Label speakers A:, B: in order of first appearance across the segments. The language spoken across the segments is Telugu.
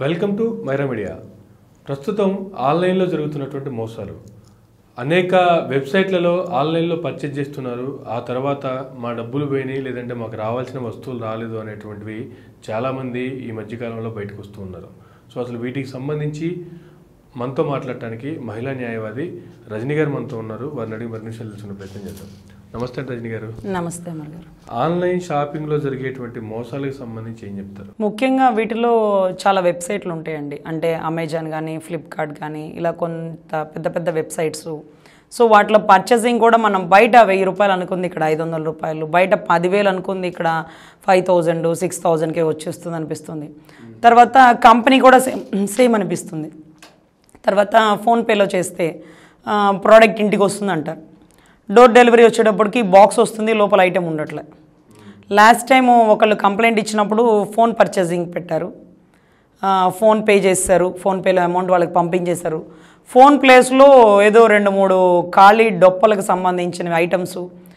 A: వెల్కమ్ టు మైరా మీడియా ప్రస్తుతం ఆన్లైన్లో జరుగుతున్నటువంటి మోసాలు అనేక వెబ్సైట్లలో ఆన్లైన్లో పర్చేజ్ చేస్తున్నారు ఆ తర్వాత మా డబ్బులు పోయినాయి లేదంటే మాకు రావాల్సిన వస్తువులు రాలేదు అనేటువంటివి చాలామంది ఈ మధ్యకాలంలో బయటకు వస్తూ ఉన్నారు సో అసలు వీటికి సంబంధించి మనతో మాట్లాడటానికి మహిళా న్యాయవాది రజనీ గారు మనతో ఉన్నారు వారిని అడిగి మరిన్ని విషయాలు తెలుసుకునే ప్రయత్నం చేద్దాం నమస్తే అండి రజనీ గారు
B: నమస్తే అమర్ గారు
A: ఆన్లైన్ షాపింగ్లో జరిగేటువంటి మోసాలకు సంబంధించి ఏం చెప్తారు
B: ముఖ్యంగా వీటిలో చాలా వెబ్సైట్లు ఉంటాయండి అంటే అమెజాన్ కానీ ఫ్లిప్కార్ట్ కానీ ఇలా కొంత పెద్ద పెద్ద వెబ్సైట్స్ సో వాటిలో పర్చేసింగ్ కూడా మనం బయట వెయ్యి రూపాయలు అనుకుంది ఇక్కడ ఐదు వందల రూపాయలు బయట పదివేలు అనుకుంది ఇక్కడ ఫైవ్ థౌజండ్ సిక్స్ థౌజండ్కే వచ్చేస్తుంది అనిపిస్తుంది తర్వాత కంపెనీ కూడా సేమ్ సేమ్ అనిపిస్తుంది తర్వాత ఫోన్పేలో చేస్తే ప్రోడక్ట్ ఇంటికి వస్తుంది అంటారు డోర్ డెలివరీ వచ్చేటప్పటికి బాక్స్ వస్తుంది లోపల ఐటెం ఉండట్లే లాస్ట్ టైం ఒకళ్ళు కంప్లైంట్ ఇచ్చినప్పుడు ఫోన్ పర్చేసింగ్ పెట్టారు ఆ, ఫోన్ పే చేస్తారు ఫోన్పేలో అమౌంట్ వాళ్ళకి పంపించేశారు ఫోన్ ప్లేస్లో ఏదో రెండు మూడు ఖాళీ డొప్పలకు సంబంధించిన ఐటమ్స్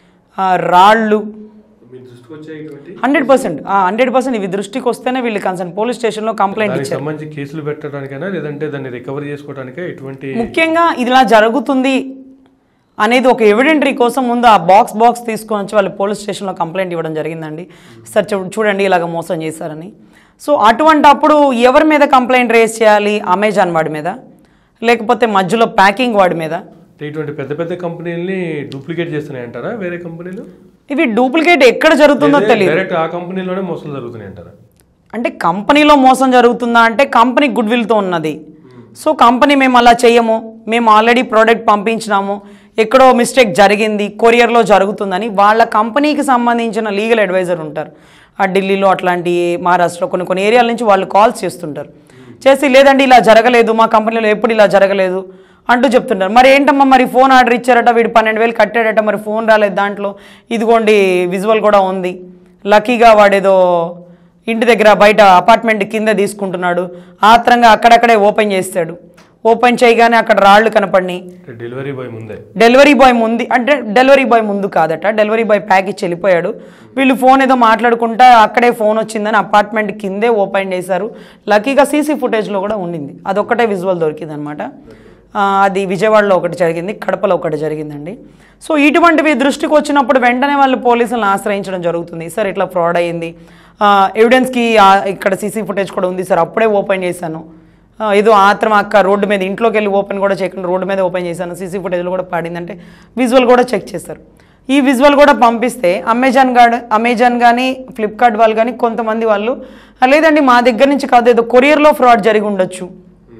B: రాళ్ళు
A: మీ దృష్టికి వచ్చేటువంటి
B: హండ్రెడ్ పర్సెంట్ హండ్రెడ్ పర్సెంట్ ఇవి దృష్టికి వస్తేనే వీళ్ళు కన్సర్న్ పోలీస్ స్టేషన్లో కంప్లైంట్
A: దానికి సంబంధించి కేసులు పెట్టడానికైనా లేదంటే దాన్ని రికవరీ చేసుకోవడానికా ఎటువంటి
B: ముఖ్యంగా ఇది ఇలా జరుగుతుంది అనేది ఒక ఎవిడెంటరీ కోసం ముందు ఆ బాక్స్ బాక్స్ తీసుకొని వచ్చి వాళ్ళు పోలీస్ స్టేషన్లో కంప్లైంట్ ఇవ్వడం జరిగిందండి సార్ చూ- చూడండి ఇలాగ మోసం చేశారని సో అటువంటి అప్పుడు ఎవరి మీద కంప్లైంట్ రేస్ చేయాలి అమెజాన్ వాడి మీద లేకపోతే మధ్యలో ప్యాకింగ్ వాడి మీద
A: అంటే ఇటువంటి పెద్ద పెద్ద కంపెనీలని డూప్లికేట్ చేస్తున్నాయి అంటారా వేరే కంపెనీలు
B: ఇవి డూప్లికేట్ ఎక్కడ జరుగుతుందో తెలియదు
A: డైరెక్ట్ ఆ కంపెనీలోనే మోసాలు జరుగుతున్నాయి అంటారా
B: అంటే కంపెనీలో మోసం జరుగుతుందా అంటే కంపెనీ గుడ్ విల్తో ఉన్నది సో కంపెనీ మేము అలా చెయ్యము మేము ఆల్రెడీ ప్రోడక్ట్ పంపించినాము ఎక్కడో మిస్టేక్ జరిగింది కొరియర్లో జరుగుతుందని వాళ్ళ కంపెనీకి సంబంధించిన లీగల్ అడ్వైజర్ ఉంటారు ఆ ఢిల్లీలో అట్లాంటి మహారాష్ట్రలో కొన్ని కొన్ని ఏరియాల నుంచి వాళ్ళు కాల్స్ చేస్తుంటారు చేసి లేదండి ఇలా జరగలేదు మా కంపెనీలో ఎప్పుడు ఇలా జరగలేదు అంటూ చెప్తుంటారు మరి ఏంటమ్మా మరి ఫోన్ ఆర్డర్ ఇచ్చారట వీడు పన్నెండు వేలు కట్టాడట మరి ఫోన్ రాలేదు దాంట్లో ఇదిగోండి విజువల్ కూడా ఉంది లక్కీగా వాడేదో ఇంటి దగ్గర బయట అపార్ట్మెంట్ కింద తీసుకుంటున్నాడు ఆత్రంగా అక్కడక్కడే ఓపెన్ చేస్తాడు ఓపెన్ చేయగానే అక్కడ రాళ్ళు కనపడినాయి
A: అంటే డెలివరీ బాయ్ ముందే
B: డెలివరీ బాయ్ ముందు అంటే డెలివరీ బాయ్ ముందు కాదట డెలివరీ బాయ్ ప్యాక్ ఇచ్చి వెళ్ళిపోయాడు వీళ్ళు ఫోన్ ఏదో మాట్లాడుకుంటా అక్కడే ఫోన్ వచ్చిందని అపార్ట్మెంట్ కిందే ఓపెన్ చేశారు లక్కీగా సీసీ ఫుటేజ్లో కూడా ఉండింది అదొక్కటే విజువల్ దొరికింది అనమాట అది విజయవాడలో ఒకటి జరిగింది కడపలో ఒకటి జరిగిందండి సో ఇటువంటివి దృష్టికి వచ్చినప్పుడు వెంటనే వాళ్ళు పోలీసులను ఆశ్రయించడం జరుగుతుంది సార్ ఇట్లా ఫ్రాడ్ అయ్యింది ఎవిడెన్స్కి ఇక్కడ సీసీ ఫుటేజ్ కూడా ఉంది సార్ అప్పుడే ఓపెన్ చేశాను ఆ, ఏదో ఆత్రం అక్క రోడ్డు మీద ఇంట్లోకి వెళ్ళి ఓపెన్ కూడా చేయకుండా రోడ్డు మీద ఓపెన్ చేశాను సీసీ ఫుటేజ్లో కూడా పడిందంటే విజువల్ కూడా చెక్ చేశారు ఈ విజువల్ కూడా పంపిస్తే అమెజాన్ గాడ్ అమెజాన్ కానీ ఫ్లిప్కార్ట్ వాళ్ళు కానీ కొంతమంది వాళ్ళు "ఆ, లేదండి మా దగ్గర నుంచి కాదు ఏదో కొరియర్లో ఫ్రాడ్ జరిగి ఉండొచ్చు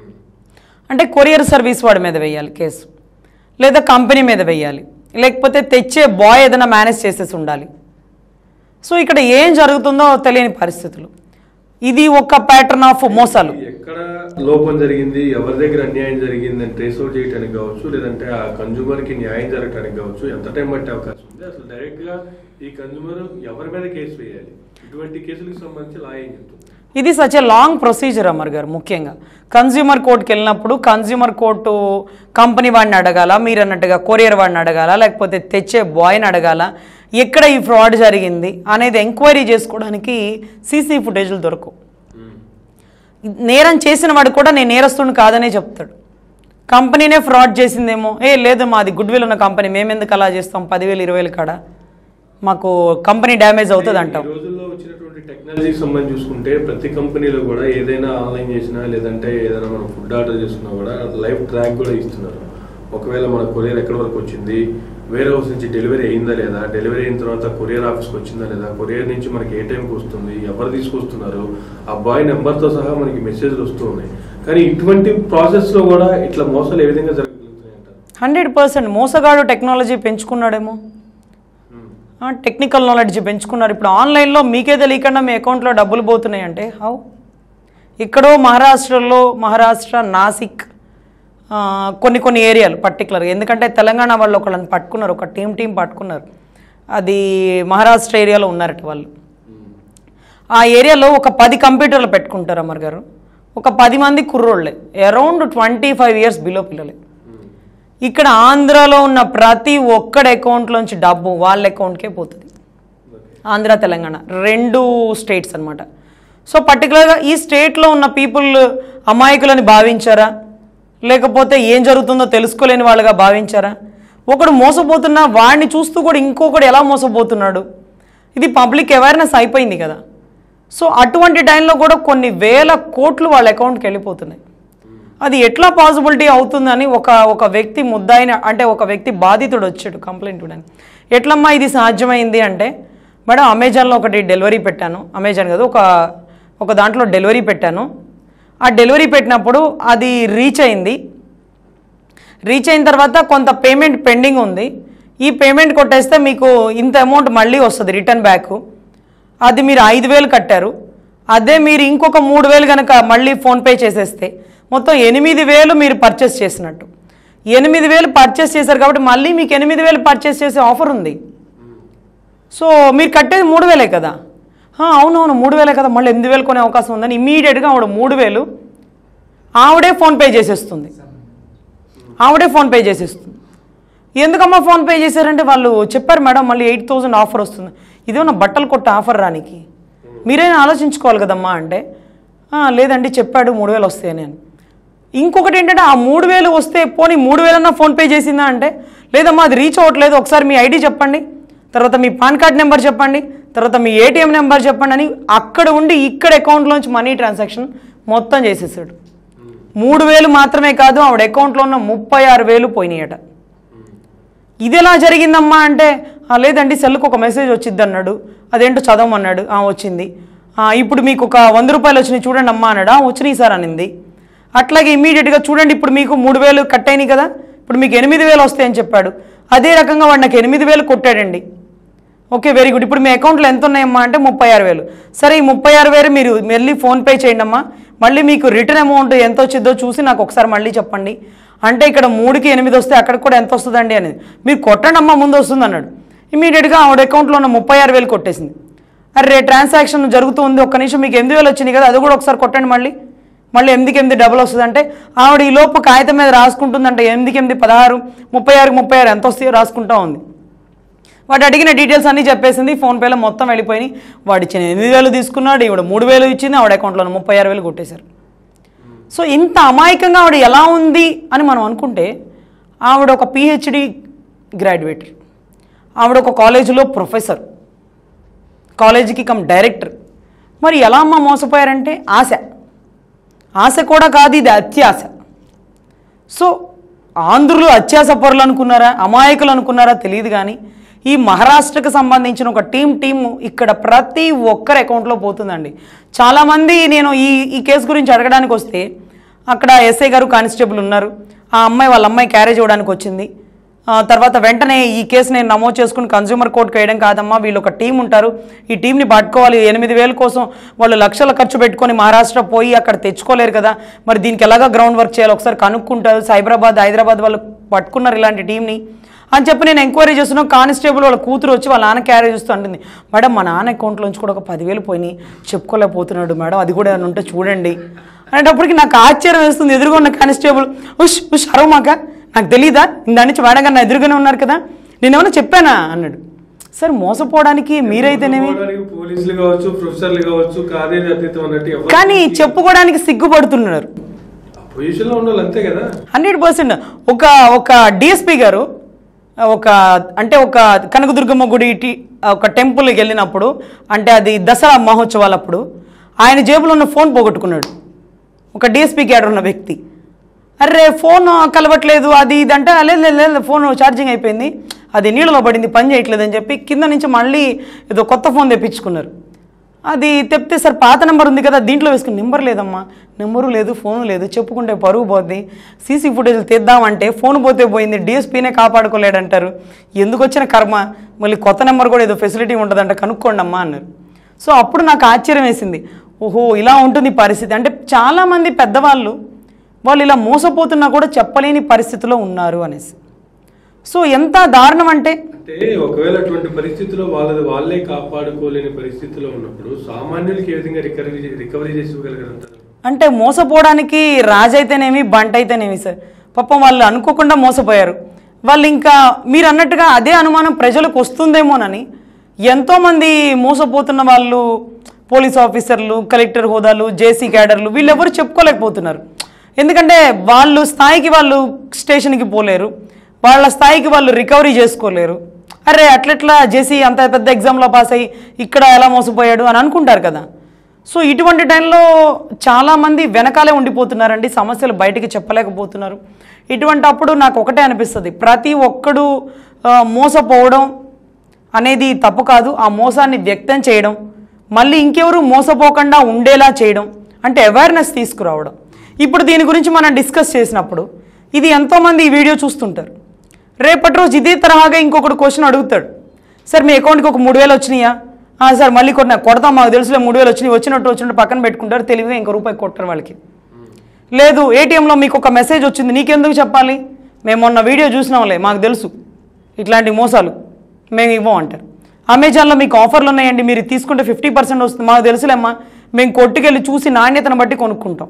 B: అంటే కొరియర్ సర్వీస్ వాడి మీద వేయాలి కేసు లేదా కంపెనీ మీద వేయాలి లేకపోతే తెచ్చే బాయ్ ఏదైనా మేనేజ్ చేసేసి ఉండాలి సో ఇక్కడ ఏం జరుగుతుందో తెలియని పరిస్థితులు ఇది ఒక ప్యాటర్న్ ఆఫ్ మోసాలు
A: ఎక్కడ లోపం జరిగింది ఎవరి దగ్గర అన్యాయం జరిగింది అని ట్రేస్ అవుట్ చేయడానికి కావచ్చు లేదంటే ఆ కన్జ్యూమర్ కి న్యాయం జరగడానికి కావచ్చు ఎంత టైం పట్టే అవకాశం ఉంది అసలు డైరెక్ట్ గా ఈ కన్జ్యూమర్ ఎవరి మీద కేసు వేయాలి ఇటువంటి కేసులకు సంబంధించి లా ఏం చెప్తుంది
B: ఇది such a long procedure Amar గారు ముఖ్యంగా కన్జ్యూమర్ కోర్టుకి వెళ్ళినప్పుడు కన్జ్యూమర్ కోర్టు కంపెనీ వాడిని అడగాల మీరు అన్నట్టుగా కొరియర్ వాడిని అడగాల లేకపోతే తెచ్చే బాయ్ని అడగాల ఎక్కడ ఈ ఫ్రాడ్ జరిగింది అనేది ఎంక్వైరీ చేసుకోవడానికి సీసీ ఫుటేజ్లు దొరకవు నేరం చేసిన వాడు కూడా నేను నేరస్తుని కాదనే చెప్తాడు కంపెనీనే ఫ్రాడ్ చేసిందేమో ఏ లేదు మాది గుడ్ విల్ ఉన్న కంపెనీ మేమెందుకు అలా చేస్తాం పదివేలు ఇరవై వేలు కాడ మాకు కంపెనీ డ్యామేజ్ అవుతుంది అంటాం
A: ఈ రోజుల్లో వచ్చినటువంటి టెక్నాలజీకి సంబంధించి చూసుకుంటే ప్రతి కంపెనీలో కూడా ఏదైనా ఆన్లైన్ చేసినా లేదంటే ఏదైనా మనం ఫుడ్ ఆర్డర్ చేసుకున్నా కూడా లైవ్ ట్రాక్ కూడా ఇస్తున్నారు ఒకవేళ మన కొరియర్ ఎక్కడి వరకు వచ్చింది వేరే హౌస్ నుంచి డెలివరీ అయిందా లేదా డెలివరీ అయిన తర్వాత కొరియర్ ఆఫీస్కి వచ్చిందా లేదా కొరియర్ నుంచి మనకి ఏ టైంకి వస్తుంది ఎవరు తీసుకొస్తున్నారు ఆ బాయ్ నెంబర్తో సహా మనకి మెసేజ్లు వస్తూ ఉన్నాయి కానీ ఇటువంటి ప్రాసెస్లో కూడా ఇట్లా మోసాలు ఏ విధంగా జరగలుగుతున్నాయి అంటారు
B: హండ్రెడ్ పర్సెంట్ మోసగాడు టెక్నాలజీ పెంచుకున్నాడేమో టెక్నికల్ నాలెడ్జ్ పెంచుకున్నారు ఇప్పుడు ఆన్లైన్లో మీకే తెలియకుండా మీ అకౌంట్లో డబ్బులు పోతున్నాయి అంటే హౌ ఇక్కడో మహారాష్ట్రలో మహారాష్ట్ర నాసిక్ ఆ, కొన్ని కొన్ని ఏరియాలు పర్టికులర్గా ఎందుకంటే తెలంగాణ వాళ్ళు ఒకళ్ళని పట్టుకున్నారు ఒక టీం టీం పట్టుకున్నారు అది మహారాష్ట్ర ఏరియాలో ఉన్నారట వాళ్ళు ఆ ఏరియాలో ఒక పది కంప్యూటర్లు పెట్టుకుంటారు అమర్ గారు ఒక పది మంది కుర్రోళ్ళే around twenty five years below పిల్లలే ఇక్కడ ఆంధ్రాలో ఉన్న ప్రతి ఒక్కడి అకౌంట్లోంచి డబ్బు వాళ్ళ అకౌంట్కే పోతుంది ఆంధ్ర తెలంగాణ రెండు స్టేట్స్ అన్నమాట సో పర్టికులర్గా ఈ స్టేట్లో ఉన్న పీపుల్ అమాయకులని భావించారా లేకపోతే ఏం జరుగుతుందో తెలుసుకోలేని వాళ్ళుగా భావించారా ఒకడు మోసపోతున్నా వాడిని చూస్తూ కూడా ఇంకొకడు ఎలా మోసపోతున్నాడు ఇది పబ్లిక్ అవేర్నెస్ అయిపోయింది కదా సో అటువంటి టైంలో కూడా కొన్ని వేల కోట్లు వాళ్ళ అకౌంట్కి వెళ్ళిపోతున్నాయి అది ఎట్లా పాసిబిలిటీ అవుతుందని ఒక ఒక వ్యక్తి ముద్దాయిన అంటే ఒక వ్యక్తి బాధితుడు వచ్చాడు కంప్లైంట్ అని ఎట్లమ్మా ఇది సాధ్యమైంది అంటే మేడం అమెజాన్లో ఒకటి డెలివరీ పెట్టాను అమెజాన్ కదా ఒక ఒక దాంట్లో డెలివరీ పెట్టాను ఆ డెలివరీ పెట్టినప్పుడు అది రీచ్ అయింది రీచ్ అయిన తర్వాత కొంత పేమెంట్ పెండింగ్ ఉంది ఈ పేమెంట్ కొట్టేస్తే మీకు ఇంత అమౌంట్ మళ్ళీ వస్తుంది రిటర్న్ బ్యాక్ అది మీరు ఐదు వేలు కట్టారు అదే మీరు ఇంకొక మూడు వేలు కనుక మళ్ళీ ఫోన్పే చేసేస్తే మొత్తం ఎనిమిది వేలు మీరు పర్చేస్ చేసినట్టు ఎనిమిది వేలు పర్చేస్ చేశారు కాబట్టి మళ్ళీ మీకు ఎనిమిది వేలు పర్చేస్ చేసే ఆఫర్ ఉంది సో మీరు కట్టేది మూడు వేలే కదా "ఆ, అవునవును మూడు వేలే కదా మళ్ళీ ఎనిమిది వేలు కొనే అవకాశం ఉందని ఇమీడియట్గా ఆవిడ మూడు వేలు ఆవిడే ఫోన్పే చేసేస్తుంది ఆవిడే ఫోన్పే చేసేస్తుంది ఎందుకమ్మా ఫోన్పే చేశారంటే వాళ్ళు చెప్పారు మేడం మళ్ళీ ఎయిట్ థౌసండ్ ఆఫర్ వస్తుంది ఇదేమన్నా బట్టలు కొట్ట ఆఫర్ రానికి మీరైనా ఆలోచించుకోవాలి కదమ్మా అంటే "ఆ, లేదండి చెప్పాడు మూడు వేలు వస్తాయని అని ఇంకొకటి ఏంటంటే ఆ మూడు వేలు వస్తే పోనీ మూడు వేలన్నా ఫోన్పే చేసిందా అంటే లేదమ్మా అది రీచ్ అవ్వట్లేదు ఒకసారి మీ ఐడి చెప్పండి తర్వాత మీ పాన్ కార్డ్ నెంబర్ చెప్పండి తర్వాత మీ ఏటీఎం నెంబర్ చెప్పండి అని అక్కడ ఉండి ఇక్కడ అకౌంట్లోంచి మనీ ట్రాన్సాక్షన్ మొత్తం చేసేసాడు మూడు వేలు మాత్రమే కాదు ఆవిడ అకౌంట్లో ఉన్న ముప్పై ఆరు వేలు పోయినాయట ఇది ఎలా జరిగిందమ్మా అంటే "ఆ, లేదండి సెల్కి ఒక మెసేజ్ వచ్చింది అన్నాడు అదేంటో చదవమన్నాడు "ఆ, వచ్చింది "ఆ, ఇప్పుడు మీకు ఒక వంద రూపాయలు వచ్చినాయి చూడండి అమ్మా అన్నాడు "ఆ, వచ్చినాయి సార్ అనింది అట్లాగే ఇమీడియట్గా చూడండి ఇప్పుడు మీకు మూడు వేలు కట్ అయినాయి కదా ఇప్పుడు మీకు ఎనిమిది వేలు వస్తాయని చెప్పాడు అదే రకంగా వాడు నాకు ఎనిమిది వేలు కొట్టాడండి ఓకే వెరీ గుడ్ ఇప్పుడు మీ అకౌంట్లో ఎంత ఉన్నాయమ్మా అంటే ముప్పై ఆరు వేలు సరే ఈ ముప్పై ఆరు వేలు మీరు మళ్ళీ ఫోన్పే చేయండి అమ్మా మళ్ళీ మీకు రిటర్న్ అమౌంట్ ఎంత వచ్చిందో చూసి నాకు ఒకసారి మళ్ళీ చెప్పండి అంటే ఇక్కడ మూడుకి ఎనిమిది వస్తే అక్కడికి కూడా ఎంత వస్తుందండి అనేది మీరు కొట్టండి అమ్మా ముందు వస్తుంది అన్నాడు ఇమీడియట్గా ఆవిడ అకౌంట్లో ఉన్న ముప్పై ఆరు వేలు కొట్టేసింది అరే ట్రాన్సాక్షన్ జరుగుతుంది ఒక్క నిమిషం మీకు ఎనిమిది వేలు వచ్చినాయి కదా అది కూడా ఒకసారి కొట్టండి మళ్ళీ మళ్ళీ ఎనిమిదికి ఎనిమిది డబుల్ వస్తుందంటే ఆవిడ ఈ లోపు కాగితం మీద రాసుకుంటుందంటే ఎనిమిదికి ఎనిమిది పదహారు ముప్పై ఆరుకి ముప్పై ఆరు ఎంత వస్తాయో రాసుకుంటా ఉంది వాడు అడిగిన డీటెయిల్స్ అన్నీ చెప్పేసింది ఫోన్పేలో మొత్తం వెళ్ళిపోయి వాడు ఇచ్చిన ఎనిమిది వేలు తీసుకున్నాడు ఈవిడ మూడు వేలు ఇచ్చింది ఆవిడ అకౌంట్లో ముప్పై ఆరు వేలు కొట్టేశారు సో ఇంత అమాయకంగా ఆవిడ ఎలా ఉంది అని మనం అనుకుంటే ఆవిడ ఒక పిహెచ్డి గ్రాడ్యుయేట్ ఆవిడ ఒక కాలేజీలో ప్రొఫెసర్ కాలేజీకి కమ్ డైరెక్టర్ మరి ఎలా అమ్మ మోసపోయారంటే ఆశ ఆశ కూడా కాదు ఇది అత్యాశ సో ఆంధ్రులు అత్యాస పరులు అనుకున్నారా అమాయకులు అనుకున్నారా తెలియదు కానీ ఈ మహారాష్ట్రకు సంబంధించిన ఒక టీం టీం ఇక్కడ ప్రతి ఒక్కరి అకౌంట్లో పోతుందండి చాలామంది నేను ఈ ఈ కేసు గురించి అడగడానికి వస్తే అక్కడ ఎస్ఐ గారు కానిస్టేబుల్ ఉన్నారు ఆ అమ్మాయి వాళ్ళ అమ్మాయి క్యారేజ్ ఇవ్వడానికి వచ్చింది ఆ తర్వాత వెంటనే ఈ కేసు నేను నమోదు చేసుకుని కన్జ్యూమర్ కోర్టుకు వేయడం కాదమ్మా వీళ్ళు ఒక టీం ఉంటారు ఈ టీంని పట్టుకోవాలి ఎనిమిది వేల కోసం వాళ్ళు లక్షల ఖర్చు పెట్టుకొని మహారాష్ట్ర పోయి అక్కడ తెచ్చుకోలేరు కదా మరి దీనికి ఎలాగా గ్రౌండ్ వర్క్ చేయాలి ఒకసారి కనుక్కుంటారు సైబరాబాద్ హైదరాబాద్ వాళ్ళు పట్టుకున్నారు ఇలాంటి టీంని అని చెప్పి నేను ఎంక్వైరీ చేస్తున్నా కానిస్టేబుల్ వాళ్ళ కూతురు వచ్చి వాళ్ళ నాన్న క్యారేజ్ చూస్తూ అంటుంది మేడం మా నాన్న అకౌంట్లోంచి కూడా ఒక పదివేలు పోయినాయి చెప్పుకోలేకపోతున్నాడు మేడం అది కూడా ఏమైనా ఉంటే చూడండి అనేటప్పటికి నాకు ఆశ్చర్యం వేస్తుంది ఎదురుగా ఉన్న కానిస్టేబుల్ ఉష్ ఉష్ అరవమాక నాకు తెలీదా దాని నుంచి మేడం గారు నా ఎదురుగానే ఉన్నారు కదా నేనేమన్నా చెప్పానా అన్నాడు సార్ మోసపోవడానికి మీరైతేనేమి
A: చెప్పుకోవడానికి పోలీసులు కావచ్చు ప్రొఫెసర్లు కావచ్చు కాదే అతీతం అన్నట్టు ఎవరు
B: కానీ చెప్పుకోవడానికి సిగ్గుపడుతున్నారు
A: ఆ పొజిషన్ లో ఉన్న వాళ్ళు అంతే కదా
B: హండ్రెడ్ పర్సెంట్ ఒక ఒక డిఎస్పి గారు ఒక అంటే ఒక కనకదుర్గమ్మ గుడి టి- ఒక టెంపుల్కి వెళ్ళినప్పుడు అంటే అది దసరా మహోత్సవాలప్పుడు ఆయన జేబులో ఉన్న ఫోన్ పోగొట్టుకున్నాడు ఒక డిఎస్పీ క్యాడర్ ఉన్న వ్యక్తి అరే ఫోన్ కలవట్లేదు అది ఇది అంటే లేదు లేదు లేదు ఫోన్ ఛార్జింగ్ అయిపోయింది అది నీళ్ళలో పడింది పని చేయట్లేదు అని చెప్పి కింద నుంచి మళ్ళీ ఏదో కొత్త ఫోన్ తెప్పించుకున్నారు అది తెప్పితే సార్ పాత నెంబర్ ఉంది కదా దీంట్లో వేసుకుని నెంబర్ లేదమ్మా నెంబరు లేదు ఫోను లేదు చెప్పుకుంటే పరువు పోద్ది సీసీ ఫుటేజ్ తీద్దామంటే ఫోన్ పోతే పోయింది డిఎస్పీనే కాపాడుకోలేడంటారు ఎందుకు వచ్చిన కర్మ మళ్ళీ కొత్త నెంబర్ కూడా ఏదో ఫెసిలిటీ ఉంటుందంట కనుక్కోండి అమ్మా అన్నారు సో అప్పుడు నాకు ఆశ్చర్యం వేసింది ఓహో ఇలా ఉంటుంది పరిస్థితి అంటే చాలామంది పెద్దవాళ్ళు వాళ్ళు ఇలా మోసపోతున్నా కూడా చెప్పలేని పరిస్థితిలో ఉన్నారు అనేసి సో ఎంత దారుణం అంటే
A: అంటే ఒకవేళ అటువంటి పరిస్థితిలో వాళ్ళది వాళ్ళే కాపాడుకోలేని పరిస్థితిలో ఉన్నప్పుడు సామాన్యులకి ఏ విధంగా రికవరీ రికవరీ చేసి ఇవ్వగలగలంటారు
B: అంటే మోసపోవడానికి రాజైతేనేమి బంట అయితేనేమి సార్ పాపం వాళ్ళు అనుకోకుండా మోసపోయారు వాళ్ళు ఇంకా మీరు అన్నట్టుగా అదే అనుమానం ప్రజలకు వస్తుందేమోనని ఎంతోమంది మోసపోతున్న వాళ్ళు పోలీస్ ఆఫీసర్లు కలెక్టర్ హోదాలు జేసీ క్యాడర్లు వీళ్ళెవరు చెప్పుకోలేకపోతున్నారు ఎందుకంటే వాళ్ళు స్థాయికి వాళ్ళు స్టేషన్కి పోలేరు వాళ్ళ స్థాయికి వాళ్ళు రికవరీ చేసుకోలేరు అరే అట్లెట్లా జేసీ అంత పెద్ద ఎగ్జామ్లో పాస్ అయ్యి ఇక్కడ ఎలా మోసపోయాడు అని అనుకుంటారు కదా సో ఇటువంటి టైంలో చాలామంది వెనకాలే ఉండిపోతున్నారండి సమస్యలు బయటికి చెప్పలేకపోతున్నారు ఇటువంటి అప్పుడు నాకు ఒకటే అనిపిస్తుంది ప్రతి ఒక్కడు ఆ, మోసపోవడం అనేది తప్పు కాదు ఆ మోసాన్ని వ్యక్తం చేయడం మళ్ళీ ఇంకెవరు మోసపోకుండా ఉండేలా చేయడం అంటే అవేర్నెస్ తీసుకురావడం ఇప్పుడు దీని గురించి మనం డిస్కస్ చేసినప్పుడు ఇది ఎంతోమంది ఈ వీడియో చూస్తుంటారు రేపటి రోజు ఇదే తరహాగా ఇంకొకటి క్వశ్చన్ అడుగుతాడు సార్ మీ అకౌంట్కి ఒక మూడు వేలు వచ్చినాయా "ఆ, సార్ మళ్ళీ కొట్టినా కొడతాం మాకు తెలుసులే మూడు వేలు వచ్చినాయి వచ్చినట్టు వచ్చినట్టు పక్కన పెట్టుకుంటారు తెలివిగా ఇంకో రూపాయి కొట్టరు వాళ్ళకి లేదు ఏటీఎంలో మీకు ఒక మెసేజ్ వచ్చింది నీకెందుకు చెప్పాలి మేము మొన్న వీడియో చూసినాంలే మాకు తెలుసు ఇట్లాంటి మోసాలు మేము ఇవ్వం అంటారు అమెజాన్లో మీకు ఆఫర్లు ఉన్నాయండి మీరు తీసుకుంటే ఫిఫ్టీ పర్సెంట్ వస్తుంది మాకు తెలుసులేమ్మా మేము కొట్టుకెళ్ళి చూసి నాణ్యతను బట్టి కొనుక్కుంటాం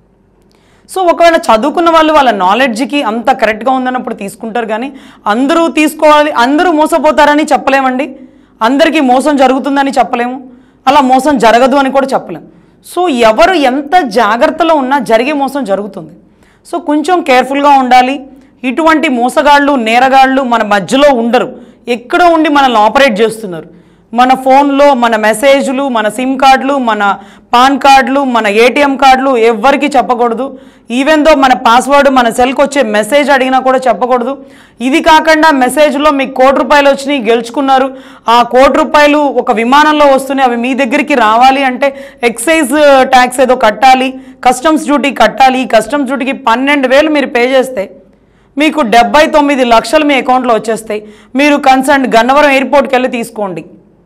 B: సో ఒకవేళ చదువుకున్న వాళ్ళు వాళ్ళ నాలెడ్జ్కి అంత కరెక్ట్గా ఉందన్నప్పుడు తీసుకుంటారు కానీ అందరూ తీసుకోవాలి అందరూ మోసపోతారని చెప్పలేమండి అందరికీ మోసం జరుగుతుందని చెప్పలేము అలా మోసం జరగదు అని కూడా చెప్పలేము సో ఎవరు ఎంత జాగ్రత్తలో ఉన్నా జరిగే మోసం జరుగుతుంది సో కొంచెం కేర్ఫుల్గా ఉండాలి ఇటువంటి మోసగాళ్ళు నేరగాళ్ళు మన మధ్యలో ఉండరు ఎక్కడో ఉండి మనల్ని ఆపరేట్ చేస్తున్నారు మన ఫోన్లో మన మెసేజ్లు మన సిమ్ కార్డులు మన పాన్ కార్డులు మన ఏటీఎం కార్డులు ఎవ్వరికి చెప్పకూడదు ఈవెన్ దో మన పాస్వర్డ్ మన సెల్కి వచ్చే మెసేజ్ అడిగినా కూడా చెప్పకూడదు ఇది కాకుండా మెసేజ్లో మీకు కోటి రూపాయలు వచ్చినాయి గెలుచుకున్నారు ఆ కోటి రూపాయలు ఒక విమానంలో వస్తున్నాయి అవి మీ దగ్గరికి రావాలి అంటే ఎక్సైజ్ ట్యాక్స్ ఏదో కట్టాలి కస్టమ్స్ డ్యూటీ కట్టాలి ఈ కస్టమ్స్ డ్యూటీకి పన్నెండు వేలు మీరు పే చేస్తే మీకు డెబ్బై తొమ్మిది లక్షలు మీ అకౌంట్లో వచ్చేస్తాయి మీరు కన్సర్న్ గన్నవరం ఎయిర్పోర్ట్కి వెళ్ళి తీసుకోండి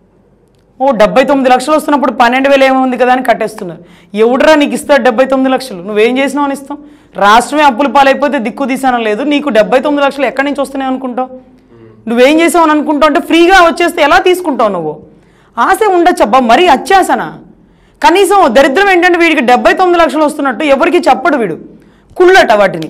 B: ఓ డెబ్బై తొమ్మిది లక్షలు వస్తున్నప్పుడు పన్నెండు వేలు ఏముంది కదా అని కట్టేస్తున్నారు ఎవడరా నీకు ఇస్తాడు డెబ్బై తొమ్మిది లక్షలు నువ్వేం చేసినావు అని ఇస్తాం రాష్ట్రమే అప్పుల పాలైపోతే దిక్కు తీసానం లేదు నీకు డెబ్బై తొమ్మిది లక్షలు ఎక్కడి నుంచి వస్తున్నాయి అనుకుంటావు నువ్వేం చేసావు అని అనుకుంటావు అంటే ఫ్రీగా వచ్చేస్తే ఎలా తీసుకుంటావు నువ్వు ఆశ ఉండొచ్చు అబ్బా మరీ అత్యాసనా కనీసం దరిద్రం ఏంటంటే వీడికి డెబ్బై తొమ్మిది లక్షలు వస్తున్నట్టు ఎవరికి చెప్పడు వీడు కుళ్ళట వాటిని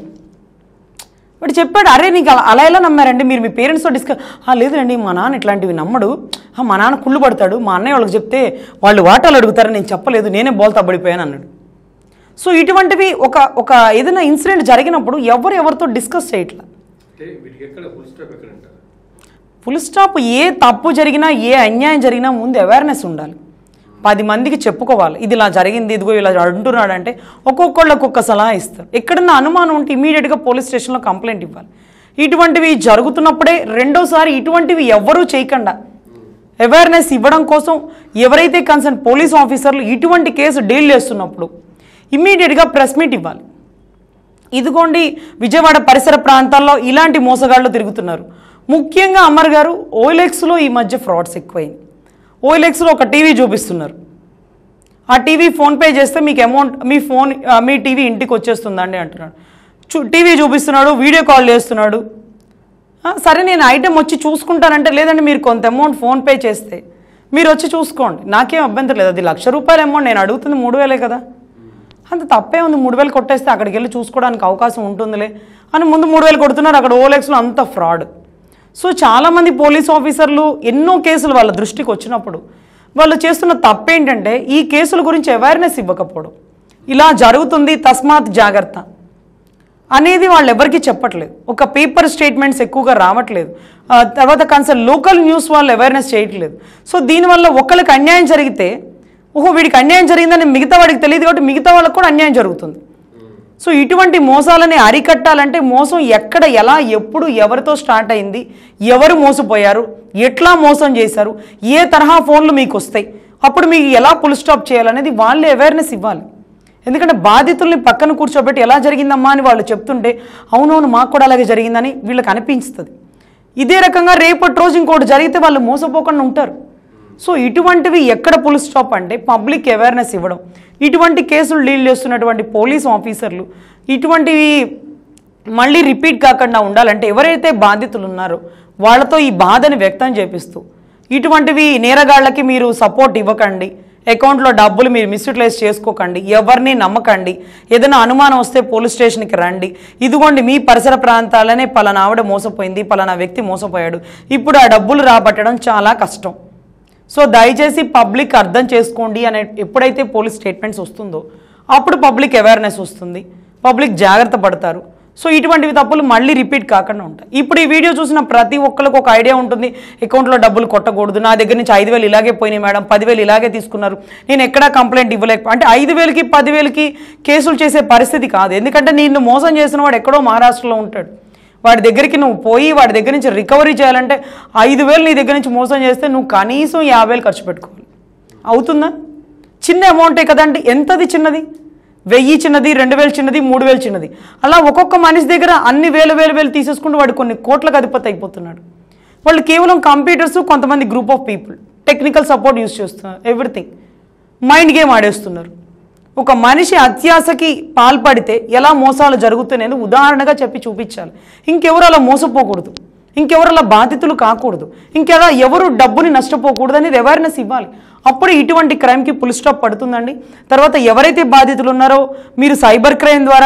B: వాడు చెప్పాడు అరే నీకు అలా అలా ఎలా నమ్మారండి మీరు మీ పేరెంట్స్తో డిస్కస్ లేదండి మా నాన్న ఇట్లాంటివి నమ్మడు "ఆ, మా నాన్న కుళ్ళు పడతాడు మా అన్నయ్య వాళ్ళకి చెప్తే వాళ్ళు వాటాలు అడుగుతారు నేను చెప్పలేదు నేనే బోల్తా పడిపోయాను అన్నాడు సో ఇటువంటివి ఒక ఒక ఏదైనా ఇన్సిడెంట్ జరిగినప్పుడు ఎవరు ఎవరితో డిస్కస్ చేయట్లా
A: అంటే వీటికి ఎక్కడ ఫుల్ స్టాప్ ఎక్కడ అంటారు
B: ఫుల్ స్టాప్ ఏ తప్పు జరిగినా ఏ అన్యాయం జరిగినా ముందు అవేర్నెస్ ఉండాలి పది మందికి చెప్పుకోవాలి ఇది ఇలా జరిగింది ఇదిగో ఇలా అంటున్నాడు అంటే ఒక్కొక్కళ్ళు ఒక్కొక్క సలహా ఇస్తారు ఎక్కడన్నా అనుమానం ఉంటే ఇమీడియట్గా పోలీస్ స్టేషన్లో కంప్లైంట్ ఇవ్వాలి ఇటువంటివి జరుగుతున్నప్పుడే రెండోసారి ఇటువంటివి ఎవ్వరూ చేయకుండా అవేర్నెస్ ఇవ్వడం కోసం ఎవరైతే కన్సర్న్ పోలీస్ ఆఫీసర్లు ఇటువంటి కేసు డీల్ చేస్తున్నప్పుడు ఇమ్మీడియట్గా ప్రెస్ మీట్ ఇవ్వాలి ఇదిగోండి విజయవాడ పరిసర ప్రాంతాల్లో ఇలాంటి మోసగాళ్ళు తిరుగుతున్నారు ముఖ్యంగా అమర్ గారు ఓఎల్ఎక్స్లో ఈ మధ్య ఫ్రాడ్స్ ఎక్కువైంది ఓఎల్ఎక్స్లో ఒక టీవీ చూపిస్తున్నారు ఆ టీవీ ఫోన్పే చేస్తే మీకు అమౌంట్ మీ ఫోన్ ఆ, మీ టీవీ ఇంటికి వచ్చేస్తుందండి అంటున్నాడు చూ టీవీ చూపిస్తున్నాడు వీడియో కాల్ చేస్తున్నాడు ఆ, సరే నేను ఐటెం వచ్చి చూసుకుంటానంటే లేదండి మీరు కొంత అమౌంట్ ఫోన్పే చేస్తే మీరు వచ్చి చూసుకోండి నాకేం అభ్యంతరం లేదు అది లక్ష రూపాయల అమౌంట్ నేను అడుగుతుంది మూడు వేలే కదా అంత తప్పే ఉంది మూడు వేలు కొట్టేస్తే అక్కడికి వెళ్ళి చూసుకోవడానికి అవకాశం ఉంటుందిలే అని ముందు మూడు వేలు కొడుతున్నారు అక్కడ ఓలెక్స్లో అంత ఫ్రాడ్ సో చాలామంది పోలీస్ ఆఫీసర్లు ఎన్నో కేసులు వాళ్ళ దృష్టికి వచ్చినప్పుడు వాళ్ళు చేస్తున్న తప్పేంటంటే ఈ కేసుల గురించి అవేర్నెస్ ఇవ్వకపోవడం ఇలా జరుగుతుంది తస్మాత్ జాగ్రత్త అనేది వాళ్ళు ఎవరికి చెప్పట్లేదు ఒక పేపర్ స్టేట్మెంట్స్ ఎక్కువగా రావట్లేదు ఆ, తర్వాత కన్సర్న్ లోకల్ న్యూస్ వాళ్ళు అవేర్నెస్ చేయట్లేదు సో దీనివల్ల ఒకళ్ళకి అన్యాయం జరిగితే ఓహో వీడికి అన్యాయం జరిగిందని మిగతా వాడికి తెలియదు కాబట్టి మిగతా వాళ్ళకి కూడా అన్యాయం జరుగుతుంది సో ఇటువంటి మోసాలని అరికట్టాలంటే మోసం ఎక్కడ ఎలా ఎప్పుడు ఎవరితో స్టార్ట్ అయింది ఎవరు మోసపోయారు ఎట్లా మోసం చేశారు ఏ తరహా ఫోన్లు మీకు వస్తాయి అప్పుడు మీకు ఎలా పుల్ స్టాప్ చేయాలనేది వాళ్ళే అవేర్నెస్ ఇవ్వాలి ఎందుకంటే బాధితుల్ని పక్కన కూర్చోబెట్టి ఎలా జరిగిందమ్మా అని వాళ్ళు చెప్తుంటే అవునవును మాకు కూడా అలాగే జరిగిందని వీళ్ళకి అనిపిస్తుంది ఇదే రకంగా రేపటి రోజు ఇంకోటి జరిగితే వాళ్ళు మోసపోకుండా ఉంటారు సో ఇటువంటివి ఎక్కడ పుల్ స్టాప్ అంటే పబ్లిక్ అవేర్నెస్ ఇవ్వడం ఇటువంటి కేసులు డీల్ చేస్తున్నటువంటి పోలీస్ ఆఫీసర్లు ఇటువంటివి మళ్ళీ రిపీట్ కాకుండా ఉండాలంటే ఎవరైతే బాధితులు ఉన్నారో వాళ్ళతో ఈ బాధని వ్యక్తం చేపిస్తూ ఇటువంటివి నేరగాళ్ళకి మీరు సపోర్ట్ ఇవ్వకండి అకౌంట్లో డబ్బులు మీరు మిస్యూటిలైజ్ చేసుకోకండి ఎవరిని నమ్మకండి ఏదైనా అనుమానం వస్తే పోలీస్ స్టేషన్కి రండి ఇదిగోండి మీ పరిసర ప్రాంతాలనే పలానా ఆవిడ మోసపోయింది పలానా వ్యక్తి మోసపోయాడు ఇప్పుడు ఆ డబ్బులు రాబట్టడం చాలా కష్టం సో దయచేసి పబ్లిక్ అర్థం చేసుకోండి అనే ఎప్పుడైతే పోలీస్ స్టేట్మెంట్స్ వస్తుందో అప్పుడు పబ్లిక్ అవేర్నెస్ వస్తుంది పబ్లిక్ జాగ్రత్త పడతారు సో ఇటువంటివి తప్పులు మళ్ళీ రిపీట్ కాకుండా ఉంటాయి ఇప్పుడు ఈ వీడియో చూసిన ప్రతి ఒక్కరికి ఒక ఐడియా ఉంటుంది అకౌంట్లో డబ్బులు కొట్టకూడదు నా దగ్గర నుంచి ఐదు వేలు ఇలాగే పోయినాయి మేడం పదివేలు ఇలాగే తీసుకున్నారు నేను ఎక్కడా కంప్లైంట్ ఇవ్వలేక అంటే ఐదు వేలకి పదివేలకి కేసులు చేసే పరిస్థితి కాదు ఎందుకంటే నిన్ను మోసం చేసిన వాడు ఎక్కడో మహారాష్ట్రలో ఉంటాడు వాడి దగ్గరికి నువ్వు పోయి వాడి దగ్గర నుంచి రికవరీ చేయాలంటే ఐదు వేలు నీ దగ్గర నుంచి మోసం చేస్తే నువ్వు కనీసం యాభై వేలు ఖర్చు పెట్టుకోవాలి అవుతుందా చిన్న అమౌంటే కదండి ఎంతది చిన్నది వెయ్యి చిన్నది రెండు వేలు చిన్నది మూడు వేలు చిన్నది అలా ఒక్కొక్క మనిషి దగ్గర అన్ని వేలు వేలు వేలు తీసేసుకుంటూ వాడు కొన్ని కోట్లకు అధిపతి అయిపోతున్నాడు వాళ్ళు కేవలం కంప్యూటర్స్ కొంతమంది group of people technical support use చేస్తున్నారు ఎవ్రీథింగ్ మైండ్ గేమ్ ఆడేస్తున్నారు ఒక మనిషి అత్యాశకి పాల్పడితే ఎలా మోసాలు జరుగుతున్నాయని ఉదాహరణగా చెప్పి చూపించాలి ఇంకెవరు అలా మోసపోకూడదు ఇంకెవరు అలా బాధితులు కాకూడదు ఇంకెలా ఎవరు డబ్బుని నష్టపోకూడదు అనేది అవేర్నెస్ ఇవ్వాలి అప్పుడు ఇటువంటి క్రైమ్కి పుల్ స్టాప్ పడుతుందండి తర్వాత ఎవరైతే బాధితులు ఉన్నారో మీరు సైబర్ క్రైమ్ ద్వారా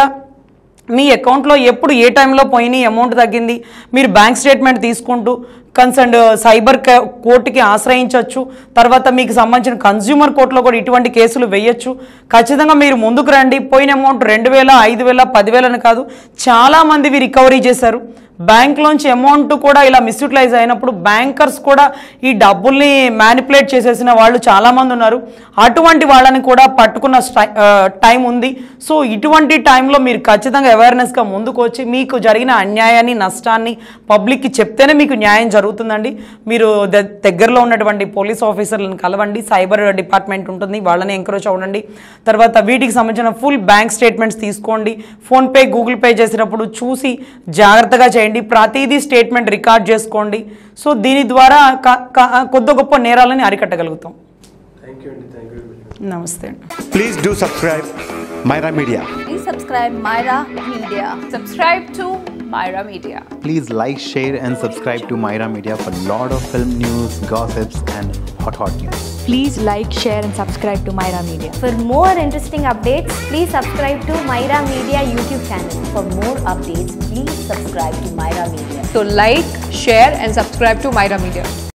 B: మీ అకౌంట్లో ఎప్పుడు ఏ టైంలో పోయినాయి అమౌంట్ తగ్గింది మీరు బ్యాంక్ స్టేట్మెంట్ తీసుకుంటూ కన్సర్న్ సైబర్ క- కోర్టుకి ఆశ్రయించవచ్చు తర్వాత మీకు సంబంధించిన కన్జ్యూమర్ కోర్టులో కూడా ఇటువంటి కేసులు వేయొచ్చు ఖచ్చితంగా మీరు ముందుకు రండి పోయిన అమౌంట్ రెండు వేల ఐదు వేల పదివేలని కాదు చాలామందివి రికవరీ చేశారు బ్యాంక్లోంచి అమౌంట్ కూడా ఇలా మిస్యూటిలైజ్ అయినప్పుడు బ్యాంకర్స్ కూడా ఈ డబ్బుల్ని మ్యానిపులేట్ చేసేసిన వాళ్ళు చాలామంది ఉన్నారు అటువంటి వాళ్ళని కూడా పట్టుకున్న స్టై- ఆ, టైం ఉంది సో ఇటువంటి టైంలో మీరు ఖచ్చితంగా అవేర్నెస్గా ముందుకు వచ్చి మీకు జరిగిన అన్యాయాన్ని నష్టాన్ని పబ్లిక్కి చెప్తేనే మీకు న్యాయం జరుగుతుందండి మీరు ద- దగ్గరలో ఉన్నటువంటి పోలీస్ ఆఫీసర్లను కలవండి సైబర్ డిపార్ట్మెంట్ ఉంటుంది వాళ్ళని ఎంకరేజ్ అవ్వండి తర్వాత వీటికి సంబంధించిన ఫుల్ బ్యాంక్ స్టేట్మెంట్స్ తీసుకోండి ఫోన్పే గూగుల్ పే చేసినప్పుడు చూసి జాగ్రత్తగా చేయండి ప్రతిదీ స్టేట్మెంట్ రికార్డ్ చేసుకోండి సో దీని ద్వారా క- క- కొద్ది గొప్ప నేరాలని అరికట్టగలుగుతాం
A: థ్యాంక్ యూ అండి థ్యాంక్ యూ
B: నమస్తే అండి
C: Please do subscribe Myra Media.
D: Please subscribe Myra Media.
E: Subscribe to Myra Media.
F: Please like, share, and subscribe to Myra Media for lot of film news, gossips, and hot hot news.
G: Please like, share, and subscribe to Myra Media.
D: For more interesting updates, please subscribe to Myra Media YouTube channel. For more updates, please subscribe to Myra Media.
E: So like, share and subscribe to Myra Media.